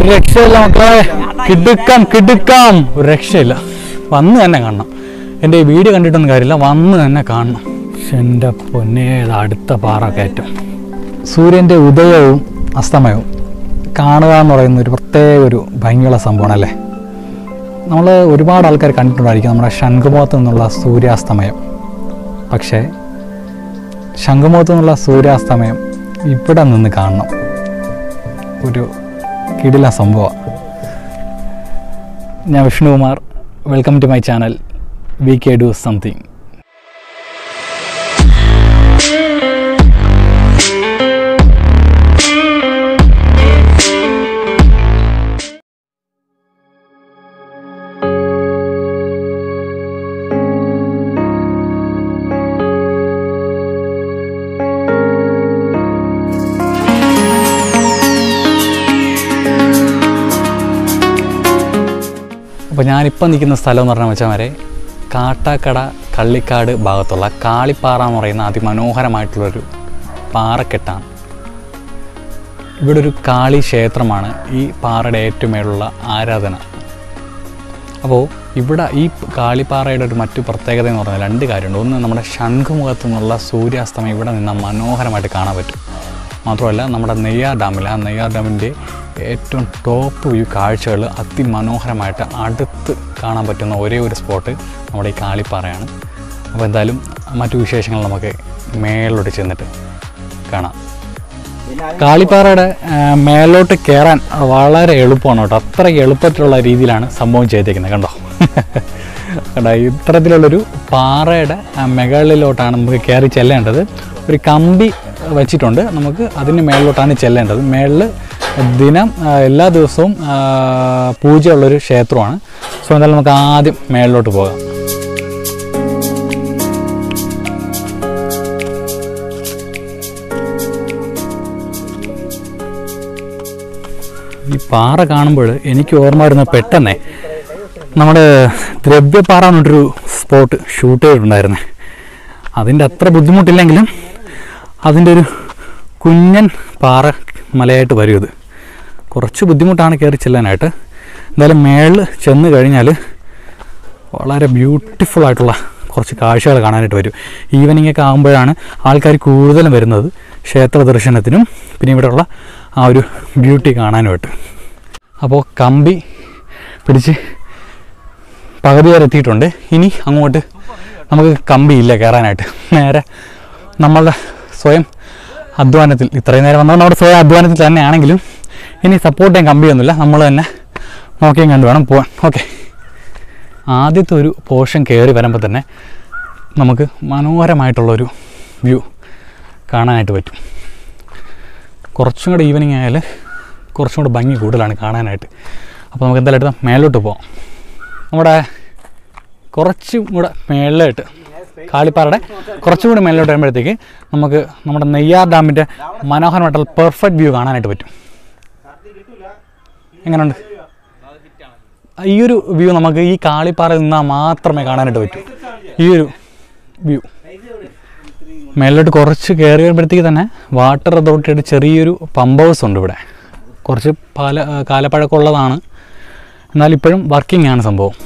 ഒരു രക്ഷയില്ല മക്കളെ കിടുക്കാം കിടുക്കാം ഒരു രക്ഷയില്ല വന്ന് തന്നെ കാണണം എൻ്റെ ഈ വീഡിയോ കണ്ടിട്ടൊന്നും കാര്യമില്ല വന്ന് തന്നെ കാണണം പക്ഷെ എൻ്റെ പൊന്നേ ഇത് അടുത്ത പാറ കയറ്റം സൂര്യൻ്റെ ഉദയവും അസ്തമയവും കാണുക എന്ന് പറയുന്ന ഒരു പ്രത്യേക ഒരു ഭംഗിയുള്ള സംഭവമാണ് അല്ലേ നമ്മൾ ഒരുപാട് ആൾക്കാർ കണ്ടിട്ടുണ്ടായിരിക്കും നമ്മുടെ ശംഖുമുഖത്ത് നിന്നുള്ള സൂര്യാസ്തമയം പക്ഷേ ശംഖുമുഖത്ത് നിന്നുള്ള സൂര്യാസ്തമയം ഇവിടെ നിന്ന് കാണണം ഒരു കിടില സംഭവം ഞാൻ Vishnukumar welcome to my channel V K do something അപ്പോൾ ഞാനിപ്പോൾ നിൽക്കുന്ന സ്ഥലം എന്ന് പറഞ്ഞാൽ വെച്ചാൽ കാട്ടാക്കട കള്ളിക്കാട് ഭാഗത്തുള്ള കാളിപ്പാറ എന്ന് പറയുന്ന അതിമനോഹരമായിട്ടുള്ളൊരു പാറക്കെട്ടാണ് ഇവിടെ ഒരു കാളി ക്ഷേത്രമാണ് ഈ പാറയുടെ ഏറ്റവും മേലുള്ള ആരാധന അപ്പോൾ ഇവിടെ ഈ കാളിപ്പാറയുടെ ഒരു മറ്റു പ്രത്യേകത എന്ന് പറഞ്ഞാൽ രണ്ട് കാര്യമുണ്ട് ഒന്ന് നമ്മുടെ ശംഖുമുഖത്തു നിന്നുള്ള സൂര്യാസ്തമയം ഇവിടെ നിന്ന് മനോഹരമായിട്ട് കാണാൻ പറ്റും മാത്രമല്ല നമ്മുടെ നെയ്യാർ ഡാമിൽ ആ നെയ്യാർ ഡാമിൻ്റെ ഏറ്റവും ടോപ്പ് വ്യൂ കാഴ്ചകൾ അതിമനോഹരമായിട്ട് അടുത്ത് കാണാൻ പറ്റുന്ന ഒരേ ഒരു സ്പോട്ട് നമ്മുടെ ഈ കാളിപ്പാറയാണ് അപ്പോൾ എന്തായാലും മറ്റു വിശേഷങ്ങൾ നമുക്ക് മേളിലോട്ട് ചെന്നിട്ട് കാണാം കാളിപ്പാറയുടെ ആ, മേലോട്ട് കയറാൻ വളരെ എളുപ്പമാണ് കേട്ടോ അത്ര എളുപ്പത്തിലുള്ള രീതിയിലാണ് സംഭവം ചെയ്തേക്കുന്നത് കണ്ടോ കണ്ടോ ഇത്തരത്തിലുള്ളൊരു പാറയുടെ ആ, മുകളിലോട്ടാണ് നമുക്ക് കയറി ചെല്ലേണ്ടത് ഒരു കമ്പി വെച്ചിട്ടുണ്ട് നമുക്ക് അതിന് മേളിലോട്ടാണ് ചെല്ലേണ്ടത് മേളിൽ ദിനം ആ, എല്ലാ ദിവസവും ആ, പൂജയുള്ളൊരു ക്ഷേത്രമാണ് സോ എന്തായാലും നമുക്ക് ആദ്യം മേളിലോട്ട് പോകാം ഈ പാറ കാണുമ്പോൾ എനിക്ക് ഓർമ്മ വരുന്ന പെട്ടെന്നേ നമ്മുടെ ദ്രവ്യപ്പാറ എന്നൊരു സ്പോട്ട് ഷൂട്ട് ചെയ്തിട്ടുണ്ടായിരുന്നേ അതിൻ്റെ അത്ര ബുദ്ധിമുട്ടില്ലെങ്കിലും അതിൻ്റെ ഒരു കുഞ്ഞൻ പാറ മലയായിട്ട് വരും ഇത് കുറച്ച് ബുദ്ധിമുട്ടാണ് കയറി ചെല്ലാനായിട്ട് എന്തായാലും മേളിൽ ചെന്ന് കഴിഞ്ഞാൽ വളരെ ബ്യൂട്ടിഫുൾ ആയിട്ടുള്ള കുറച്ച് കാഴ്ചകൾ കാണാനായിട്ട് വരും ഈവനിങ് ഒക്കെ ആകുമ്പോഴാണ് ആൾക്കാർ കൂടുതലും വരുന്നത് ക്ഷേത്ര ദർശനത്തിനും പിന്നെ ഇവിടെയുള്ള ആ ഒരു ബ്യൂട്ടി കാണാനുമായിട്ട് അപ്പോൾ കമ്പി പിടിച്ച് പകുതി വരെ എത്തിയിട്ടുണ്ട് ഇനി അങ്ങോട്ട് നമുക്ക് കമ്പിയില്ല കയറാനായിട്ട് നേരെ നമ്മളുടെ സ്വയം അധ്വാനത്തിൽ ഇത്രയും നേരം വന്നത് നമ്മുടെ സ്വയം അധ്വാനത്തിൽ തന്നെയാണെങ്കിലും ഇനി സപ്പോർട്ട് ചെയ്യാൻ കമ്പിയൊന്നുമില്ല നമ്മൾ തന്നെ നോക്കിയും കണ്ടു വേണം പോകാൻ ഓക്കെ ആദ്യത്തെ ഒരു പോർഷൻ കയറി വരുമ്പോൾ തന്നെ നമുക്ക് മനോഹരമായിട്ടുള്ളൊരു വ്യൂ കാണാനായിട്ട് പറ്റും കുറച്ചും കൂടെ ഈവനിങ് ആയാൽ കുറച്ചും കൂടെ ഭംഗി കൂടുതലാണ് കാണാനായിട്ട് അപ്പോൾ നമുക്ക് എന്തായാലും എടുത്താൽ മേലോട്ട് പോകാം നമ്മുടെ കുറച്ചും കൂടെ മേളിലോട്ട് കാളിപ്പാറയുടെ കുറച്ചും കൂടി മേളിലോട്ട് വരുമ്പോഴത്തേക്ക് നമുക്ക് നമ്മുടെ നെയ്യാർ ഡാമിൻ്റെ മനോഹരമായിട്ടുള്ള പെർഫെക്റ്റ് വ്യൂ കാണാനായിട്ട് പറ്റും എങ്ങനെയുണ്ട് ഈ ഒരു വ്യൂ നമുക്ക് ഈ കാളിപ്പാറയിൽ നിന്നാൽ മാത്രമേ കാണാനായിട്ട് പറ്റൂ ഈ ഒരു വ്യൂ മേലോട്ട് കുറച്ച് കയറി വരുമ്പോഴത്തേക്ക് തന്നെ വാട്ടർ അതോറിറ്റിയുടെ ചെറിയൊരു പമ്പ് ഹൗസ് ഉണ്ട് ഇവിടെ കുറച്ച് പാല കാലപ്പഴക്കമുള്ളതാണ് എന്നാൽ ഇപ്പോഴും വർക്കിംഗ് ആണ് സംഭവം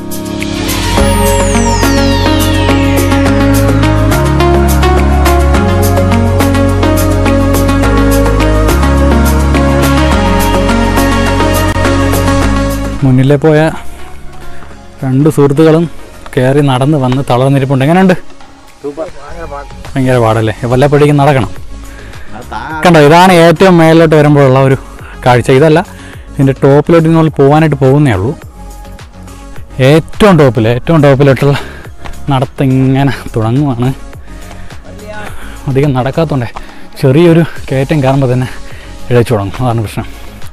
മുന്നിലെ പോയ രണ്ട് സുഹൃത്തുക്കളും കയറി നടന്ന് വന്ന് തളർന്നിരിപ്പുണ്ട് എങ്ങനെയുണ്ട് ഭയങ്കര പാടല്ലേ വല്ലപ്പോഴേക്കും നടക്കണം കണ്ടോ ഇതാണ് ഏറ്റവും മേളിലോട്ട് വരുമ്പോഴുള്ള ഒരു കാഴ്ച ഇതല്ല ഇതിൻ്റെ ടോപ്പിലോട്ട് നമ്മൾ പോകാനായിട്ട് പോകുന്നേ ഉള്ളൂ ഏറ്റവും ടോപ്പിൽ ഏറ്റവും ടോപ്പിലോട്ടുള്ള നടത്തം ഇങ്ങനെ തുടങ്ങുവാണ് അധികം നടക്കാത്തതുകൊണ്ടേ ചെറിയൊരു കയറ്റം കയറുമ്പോൾ തന്നെ ഇഴച്ചു തുടങ്ങും അതാണ് പ്രശ്നം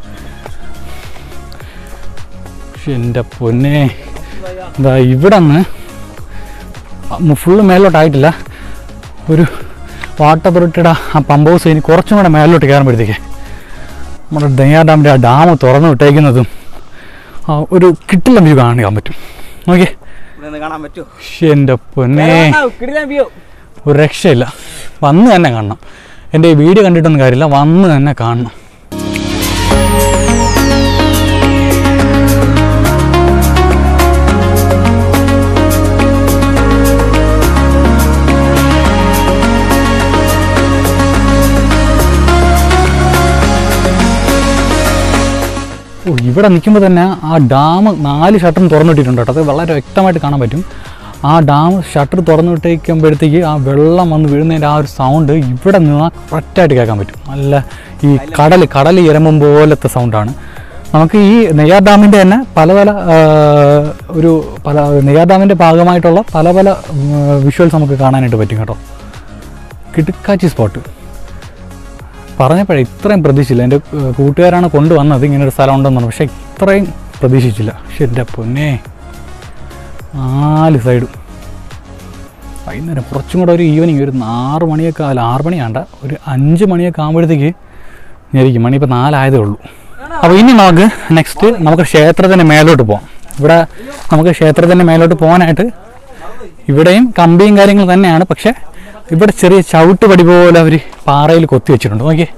പക്ഷെ എൻ്റെ പൊന്നെ എന്താ ഇവിടെ നിന്ന് ഫുള്ള് മേലോട്ടായിട്ടില്ല ഒരു വാട്ടർ അതോറിറ്റിയുടെ ആ പമ്പ് ഹൗസ് ഇനി കുറച്ചും കൂടെ മേലോട്ട് കയറുമ്പോഴത്തേക്ക് നമ്മുടെ നെയ്യാർ ഡാമിൻ്റെ ആ ഡാം തുറന്നു വിട്ടേക്കുന്നതും ആ ഒരു കിട്ടില്ല വ്യൂ കാണിക്കാൻ പറ്റും നോക്കിയേ ഇവിടെ കാണാൻ പറ്റുമോ ശ്ശെ, എൻ്റെ പൊന്നേ കിടിലൻ വ്യൂ ഒരു രക്ഷയില്ല വന്ന് തന്നെ കാണണം എൻ്റെ ഈ വീഡിയോ കണ്ടിട്ടൊന്നും കാര്യമില്ല വന്ന് തന്നെ കാണണം ഓ ഇവിടെ നിൽക്കുമ്പോൾ തന്നെ ആ ഡാം നാല് ഷട്ടറും തുറന്നിട്ടിട്ടുണ്ട് കേട്ടോ അത് വളരെ വ്യക്തമായിട്ട് കാണാൻ പറ്റും ആ ഡാം ഷട്ടർ തുറന്നിട്ടേക്കുമ്പോഴത്തേക്ക് ആ വെള്ളം വന്ന് വീഴുന്നതിൻ്റെ ആ ഒരു സൗണ്ട് ഇവിടെ നിന്ന് കറക്റ്റായിട്ട് കേൾക്കാൻ പറ്റും നല്ല ഈ കടൽ കടൽ ഇരമ്പും പോലത്തെ സൗണ്ടാണ് നമുക്ക് ഈ നെയ്യാർ ഡാമിൻ്റെ തന്നെ പല പല ആ, ഒരു പല നെയ്യാർ ഡാമിൻ്റെ ഭാഗമായിട്ടുള്ള പല പല വിഷ്വൽസ് നമുക്ക് കാണാനായിട്ട് പറ്റും കേട്ടോ കിടുക്കാച്ചി സ്പോട്ട് പറഞ്ഞപ്പോഴേ ഇത്രയും പ്രതീക്ഷിച്ചില്ല എൻ്റെ ഏഹ്, കൂട്ടുകാരാണ് കൊണ്ടുവന്നത് ഇങ്ങനെ ഒരു സ്ഥലം ഉണ്ടെന്ന് പറഞ്ഞു പക്ഷേ ഇത്രയും പ്രതീക്ഷിച്ചില്ല പക്ഷെ എൻ്റെ പൊന്നെ നാല് സൈഡും വൈകുന്നേരം കുറച്ചും കൂടെ ഒരു ഈവനിങ് ഒരു ആറ് മണിയൊക്കെ അല്ല ആറ് മണി വേണ്ട ഒരു അഞ്ച് മണിയൊക്കെ ആകുമ്പോഴത്തേക്ക് ഞായിരിക്കും മണി ഇപ്പോൾ നാലായതേ ഉള്ളൂ അപ്പോൾ ഇനി നമുക്ക് നെക്സ്റ്റ് നമുക്ക് ക്ഷേത്രത്തിൻ്റെ മേലോട്ട് പോകാം ഇവിടെ നമുക്ക് ക്ഷേത്രത്തിൻ്റെ മേലോട്ട് പോകാനായിട്ട് ഇവിടെയും കമ്പിയും കാര്യങ്ങൾ തന്നെയാണ് പക്ഷേ ഇവിടെ ചെറിയ ചവിട്ട് പടി പോലെ അവർ പാറയിൽ കൊത്തി വെച്ചിട്ടുണ്ട് നോക്കിയേ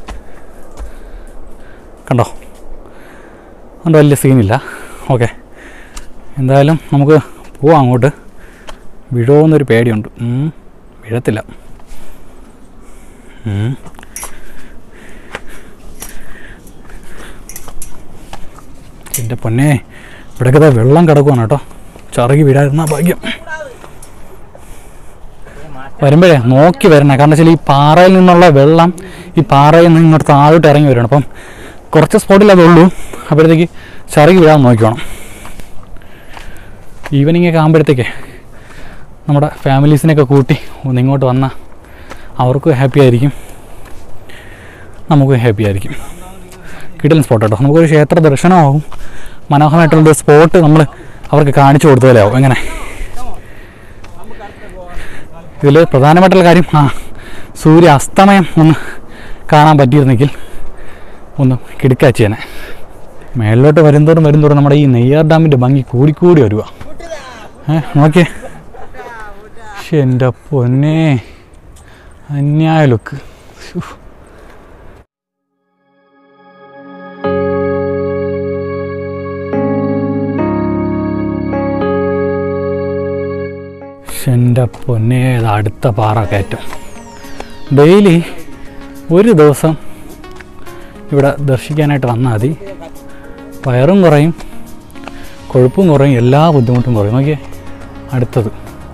കണ്ടോ അതുകൊണ്ട് വലിയ സീനില്ല ഓക്കെ എന്തായാലും നമുക്ക് പോവാം അങ്ങോട്ട് വീഴുമെന്നൊരു പേടിയുണ്ട് ഉം, വീഴത്തില്ല ഉം. എൻ്റെ പൊന്നെ ഇവിടെയൊക്കെ ദാ വെള്ളം കിടക്കുവാണ് കേട്ടോ ചറുകി വീഴാതിരുന്ന ഭാഗ്യം വരുമ്പോഴേ നോക്കി വരണേ കാരണം വെച്ചാൽ ഈ പാറയിൽ നിന്നുള്ള വെള്ളം ഈ പാറയിൽ നിന്ന് ഇങ്ങോട്ട് താഴോട്ട് ഇറങ്ങി വരണം അപ്പം കുറച്ച് സ്പോട്ടിൽ അതുള്ളൂ അപ്പോഴത്തേക്ക് ചറുകി വീഴാൻ നോക്കിക്കോണം ഈവനിങ് ഒക്കെ ആകുമ്പോഴത്തേക്ക് നമ്മുടെ ഫാമിലീസിനെയൊക്കെ കൂട്ടി ഒന്ന് ഇങ്ങോട്ട് വന്നാൽ അവർക്കും ഹാപ്പി ആയിരിക്കും നമുക്കും ഹാപ്പി ആയിരിക്കും കിടലൻ സ്പോട്ട് കേട്ടോ നമുക്കൊരു ക്ഷേത്ര ദർശനമാവും മനോഹരമായിട്ടുള്ളൊരു സ്പോട്ട് നമ്മൾ അവർക്ക് കാണിച്ചു കൊടുത്തതല്ലേ ആവും എങ്ങനെ ഇതിൽ പ്രധാനമായിട്ടുള്ള കാര്യം ആ സൂര്യ അസ്തമയം ഒന്ന് കാണാൻ പറ്റിയിരുന്നെങ്കിൽ ഒന്ന് കിടക്കാച്ചിയനെ മേളിലോട്ട് വരുന്തോറും വരുന്തോറും നമ്മുടെ ഈ നെയ്യാർ ഡാമിൻ്റെ ഭംഗി കൂടിക്കൂടി വരുക ഏ നോക്കിയേ ശ്ശെ, എൻ്റെ പൊന്നെ അന്യായ ലുക്ക് ശ്ശോ. ശ്ശെ, എൻ്റെ പൊന്നെ ഇത് അടുത്ത പാറ കയറ്റം ഡെയിലി ഒരു ദിവസം ഇവിടെ ദർശിക്കാനായിട്ട് വന്നാൽ മതി വയറും കുറയും കൊഴുപ്പും കുറയും എല്ലാ ബുദ്ധിമുട്ടും കുറയും നോക്കിയേ അടുത്തത്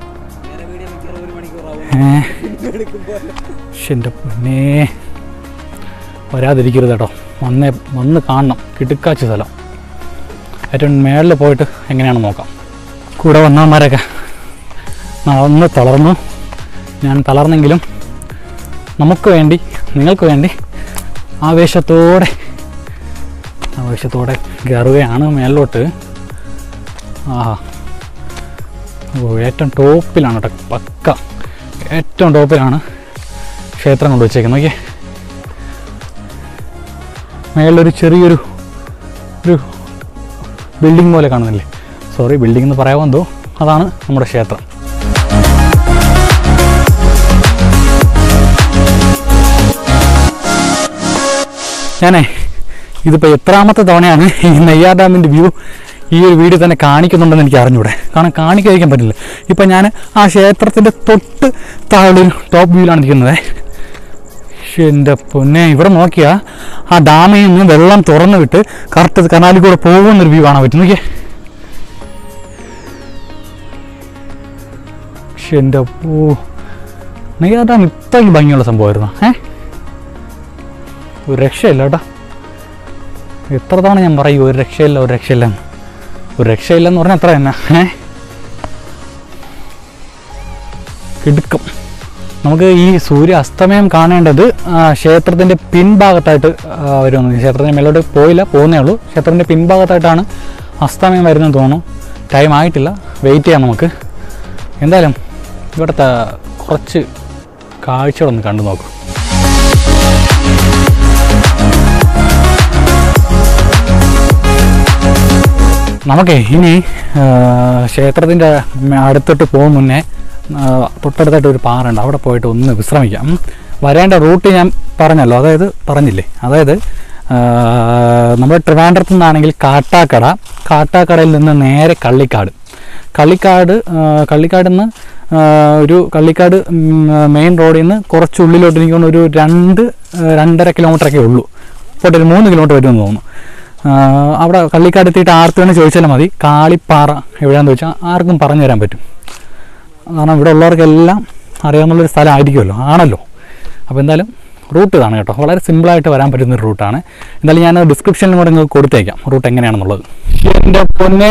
ഏ ശ്ശെ, എൻ്റെ പൊന്നേ വരാതിരിക്കരുത് കേട്ടോ വന്നേ വന്ന് കാണണം കിടുക്കാച്ച സ്ഥലം ഏറ്റവും മേളിൽ പോയിട്ട് എങ്ങനെയാണ് നോക്കാം കൂടെ വന്നവന്മാരൊക്കെ നടന്ന് തളർന്നു ഞാൻ തളർന്നെങ്കിലും നമുക്ക് വേണ്ടി നിങ്ങൾക്ക് വേണ്ടി ആവേശത്തോടെ ആവേശത്തോടെ കയറുകയാണ് മേളിലോട്ട് ആഹാ ഓ ഏറ്റവും ടോപ്പിലാണ് കേട്ടോ പക്ക ഏറ്റവും ടോപ്പിലാണ് ക്ഷേത്രം കൊണ്ട് വെച്ചേക്കുന്നത് നോക്കിയേ മേളിലൊരു ചെറിയൊരു ഒരു ബിൽഡിംഗ് പോലെ കാണുന്നില്ലേ സോറി ബിൽഡിംഗ് എന്ന് പറയാമോ എന്തോ അതാണ് നമ്മുടെ ക്ഷേത്രം ഞാനേ ഇതിപ്പോൾ എത്രാമത്തെ തവണയാണ് ഈ നെയ്യാർ ഡാമിൻ്റെ വ്യൂ ഈ ഒരു വീഡിയോ തന്നെ കാണിക്കുന്നുണ്ടെന്ന് എനിക്ക് അറിഞ്ഞൂടെ കാരണം കാണിക്കാതിരിക്കാൻ പറ്റില്ല ഇപ്പം ഞാൻ ആ ക്ഷേത്രത്തിൻ്റെ തൊട്ട് താഴെ ടോപ്പ് വ്യൂവിലാണ് നിൽക്കുന്നത് ശ്ശെ, എൻ്റെ പൊന്നെ ഇവിടെ നോക്കിയാൽ ആ ഡാമിൽ നിന്ന് വെള്ളം തുറന്നു വിട്ട് കറക്റ്റ് കനാലിൽ കൂടെ പോകുന്നൊരു വ്യൂ കാണാൻ പറ്റും നോക്കിയേ ശ്ശെ, എൻ്റെ ഓ നെയ്യാർ ഡാം ഇത്രയും ഭംഗിയുള്ള സംഭവമായിരുന്നു ഏ ഒരു രക്ഷയില്ല കേട്ടോ എത്ര തവണ ഞാൻ പറയും ഒരു രക്ഷയില്ല ഒരു രക്ഷയില്ല എന്ന്. ഒരു രക്ഷയില്ലെന്ന് പറഞ്ഞാൽ എത്ര തന്നെ ഏ കിടുക്കം നമുക്ക് ഈ സൂര്യ അസ്തമയം കാണേണ്ടത് ആ, ക്ഷേത്രത്തിൻ്റെ പിൻഭാഗത്തായിട്ട് ആ, വരുമെന്ന് ക്ഷേത്രത്തിൻ്റെ മേലോട്ട് പോയില്ല പോകുന്നേ ഉള്ളൂ ക്ഷേത്രത്തിൻ്റെ പിൻഭാഗത്തായിട്ടാണ് അസ്തമയം വരുന്നതെന്ന് തോന്നുന്നു ടൈം ആയിട്ടില്ല വെയിറ്റ് ചെയ്യാം നമുക്ക് എന്തായാലും ഇവിടുത്തെ കുറച്ച് കാഴ്ചകളൊന്ന് കണ്ടു നോക്കും നമുക്കേ ഇനി ക്ഷേത്രത്തിൻ്റെ അടുത്തോട്ട് പോകും മുന്നേ ആ, തൊട്ടടുത്തായിട്ട് ഒരു പാറുണ്ട് അവിടെ പോയിട്ട് ഒന്ന് വിശ്രമിക്കാം ഉം. വരേണ്ട റൂട്ട് ഞാൻ പറഞ്ഞല്ലോ അതായത് പറഞ്ഞില്ലേ അതായത് ആ, നമ്മുടെ ട്രിവാൻഡ്രത്തു നിന്നാണെങ്കിൽ കാട്ടാക്കട കാട്ടാക്കടയിൽ നിന്ന് നേരെ കള്ളിക്കാട് കള്ളിക്കാട് ആ, കള്ളിക്കാട് നിന്ന് ആ, ഒരു കള്ളിക്കാട് മെയിൻ റോഡിൽ നിന്ന് കുറച്ച് ഉള്ളിലോട്ട് എനിക്ക് തോന്നുന്നു ഒരു രണ്ട് ആ, രണ്ടര കിലോമീറ്ററൊക്കെ ഉള്ളൂ പോട്ടെ ഒരു മൂന്ന് കിലോമീറ്റർ വരുമെന്ന് തോന്നുന്നു ആ, അവിടെ കള്ളിക്കാട് എത്തിയിട്ട് ആർക്ക് വേണേൽ ചോദിച്ചാലും മതി കാളിപ്പാറ എവിടെയാണെന്ന് ചോദിച്ചാൽ ആർക്കും പറഞ്ഞു തരാൻ പറ്റും കാരണം ഇവിടെ ഉള്ളവർക്കെല്ലാം അറിയാവുന്നുള്ളൊരു സ്ഥലമായിരിക്കുമല്ലോ ആണല്ലോ അപ്പോൾ എന്തായാലും റൂട്ട് ഇതാണ് കേട്ടോ വളരെ സിമ്പിളായിട്ട് വരാൻ പറ്റുന്ന ഒരു റൂട്ടാണ് എന്തായാലും ഞാൻ ഡിസ്ക്രിപ്ഷനിലും കൂടെ നിങ്ങൾക്ക് കൊടുത്തേക്കാം റൂട്ട് എങ്ങനെയാണെന്നുള്ളത് എൻ്റെ പൊന്നേ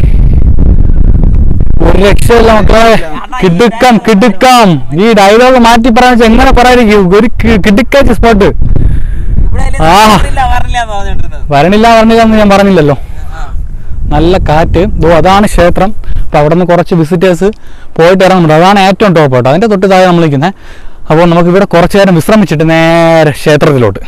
ഒരു രക്ഷയില്ല മക്കളെ കിടുക്കാം കിടുക്കാം ഈ ഡയലോഗ് മാറ്റി പറയാൻ വെച്ചാൽ എങ്ങനെ പറയാതിരിക്കും ഒരു കി- കിടുക്കാച്ച സ്പോട്ട് ആ. വരില്ല വരില്ല എന്ന് പറഞ്ഞോണ്ടിരുന്നത് വരണില്ല വരണില്ല എന്ന് ഞാൻ പറഞ്ഞില്ലല്ലോ നല്ല കാറ്റ് ദോ അതാണ് ക്ഷേത്രം അപ്പോൾ അവിടെ നിന്ന് കുറച്ച് വിസിറ്റേഴ്സ് പോയിട്ട് ഇറങ്ങുന്നുണ്ട് അതാണ് ഏറ്റവും ടോപ്പ് കേട്ടോ അതിൻ്റെ തൊട്ട് താഴെ നമ്മൾ നിൽക്കുന്നത് അപ്പോൾ നമുക്ക് ഇവിടെ കുറച്ച് നേരം വിശ്രമിച്ചിട്ട് നേരെ ക്ഷേത്രത്തിലോട്ട്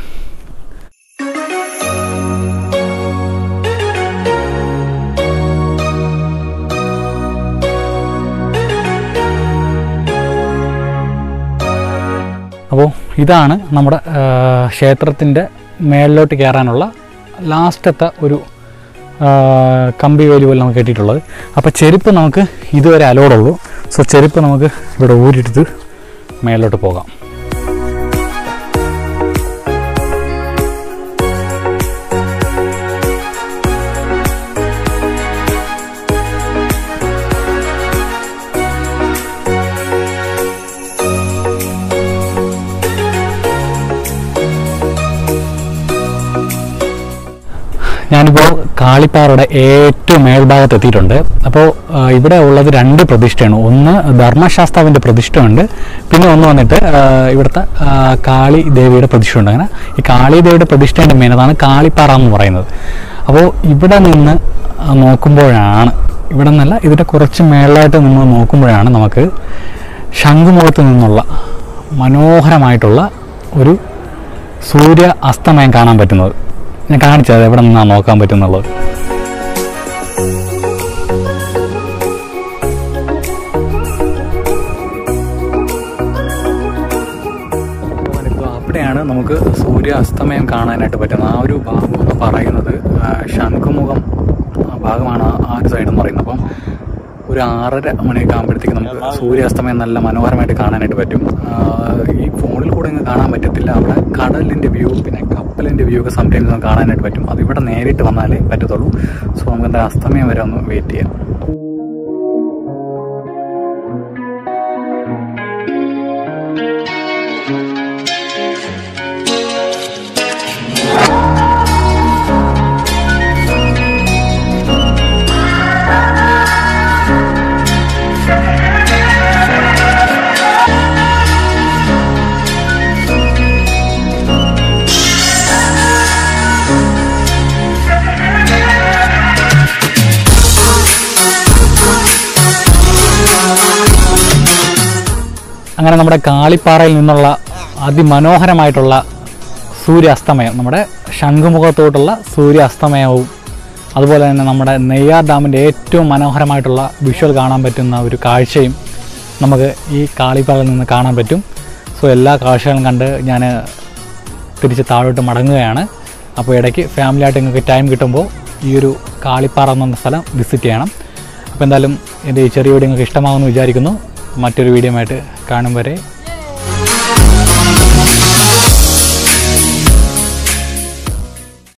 അപ്പോൾ ഇതാണ് നമ്മുടെ ക്ഷേത്രത്തിൻ്റെ മേളിലോട്ട് കയറാനുള്ള ലാസ്റ്റത്തെ ഒരു ആ, കമ്പി വേലി പോലെ നമുക്ക് കെട്ടിയിട്ടുള്ളത് അപ്പോൾ ചെരുപ്പ് നമുക്ക് ഇതുവരെ അലോഡുള്ളൂ സോ ചെരുപ്പ് നമുക്ക് ഇവിടെ ഊരിയെടുത്ത് മേളിലോട്ട് പോകാം ഞാനിപ്പോൾ കാളിപ്പാറയുടെ ഏറ്റവും മേൽഭാഗത്ത് എത്തിയിട്ടുണ്ട് അപ്പോൾ ആ, ഇവിടെ ഉള്ളത് രണ്ട് പ്രതിഷ്ഠയാണ് ഒന്ന് ധർമ്മശാസ്താവിൻ്റെ പ്രതിഷ്ഠയുണ്ട് പിന്നെ ഒന്ന് വന്നിട്ട് ആ, ഇവിടുത്തെ ആ, കാളി ദേവിയുടെ പ്രതിഷ്ഠയുണ്ട് അങ്ങനെ ഈ കാളി ദേവിയുടെ പ്രതിഷ്ഠേൻ്റെ മെയിൻ അതാണ് കാളിപ്പാറ എന്ന് പറയുന്നത് അപ്പോൾ ഇവിടെ നിന്ന് ആ, നോക്കുമ്പോഴാണ് ഇവിടെ നിന്നല്ല ഇതിൻ്റെ കുറച്ച് മേളിലായിട്ട് നിന്ന് നോക്കുമ്പോഴാണ് നമുക്ക് ശംഖുമുഖത്ത് നിന്നുള്ള മനോഹരമായിട്ടുള്ള ഒരു സൂര്യ അസ്തമയം കാണാൻ പറ്റുന്നത് ഞാൻ കാണിച്ചത് എവിടെ നിന്നാണ് നോക്കാൻ പറ്റുന്നുള്ളത് അവിടെയാണ് നമുക്ക് സൂര്യ അസ്തമയം കാണാനായിട്ട് പറ്റുന്നത് ആ ഒരു ഭാഗം എന്ന് പറയുന്നത് ആ, ശംഖുമുഖം ആ ഭാഗമാണ് ആ- ആ ഒരു സൈഡ് എന്ന് പറയുന്നത് അപ്പം ഒരു ആറര മണിയൊക്കെ ആകുമ്പോഴത്തേക്ക് നമുക്ക് സൂര്യാസ്തമയം നല്ല മനോഹരമായിട്ട് കാണാനായിട്ട് പറ്റും ആ, ഈ ഫോണിൽ കൂടെ ഇങ്ങ് കാണാൻ പറ്റത്തില്ല അവിടെ കടലിൻ്റെ വ്യൂ പിന്നെ കപ്പലിൻ്റെ വ്യൂ ഒക്കെ സംടൈംസ് നമുക്ക് കാണാനായിട്ട് പറ്റും അത് ഇവിടെ നേരിട്ട് വന്നാലേ പറ്റത്തുള്ളൂ സോ നമുക്ക് എന്താ അസ്തമയം വരെ ഒന്ന് വെയിറ്റ് ചെയ്യാം അങ്ങനെ നമ്മുടെ കാളിപ്പാറയിൽ നിന്നുള്ള അതിമനോഹരമായിട്ടുള്ള സൂര്യാസ്തമയം നമ്മുടെ ശംഖുമുഖത്തോട്ടുള്ള സൂര്യാസ്തമയവും അതുപോലെ തന്നെ നമ്മുടെ നെയ്യാർ ഡാമിൻ്റെ ഏറ്റവും മനോഹരമായിട്ടുള്ള വിഷ്വൽ കാണാൻ പറ്റുന്ന ഒരു കാഴ്ചയും നമുക്ക് ഈ കാളിപ്പാറയിൽ നിന്ന് കാണാൻ പറ്റും സോ എല്ലാ കാഴ്ചകളും കണ്ട് ഞാൻ തിരിച്ച് താഴോട്ട് മടങ്ങുകയാണ് അപ്പോൾ ഇടയ്ക്ക് ഫാമിലിയായിട്ട് നിങ്ങൾക്ക് ടൈം കിട്ടുമ്പോൾ ഈ ഒരു കാളിപ്പാറ എന്ന സ്ഥലം വിസിറ്റ് ചെയ്യണം അപ്പോൾ എന്തായാലും എൻ്റെ ഈ ചെറിയ വീഡിയോ നിങ്ങൾക്ക് ഇഷ്ടമാകുമെന്ന് വിചാരിക്കുന്നു മറ്റൊരു വീഡിയോ ആയിട്ട് കാണും വരെ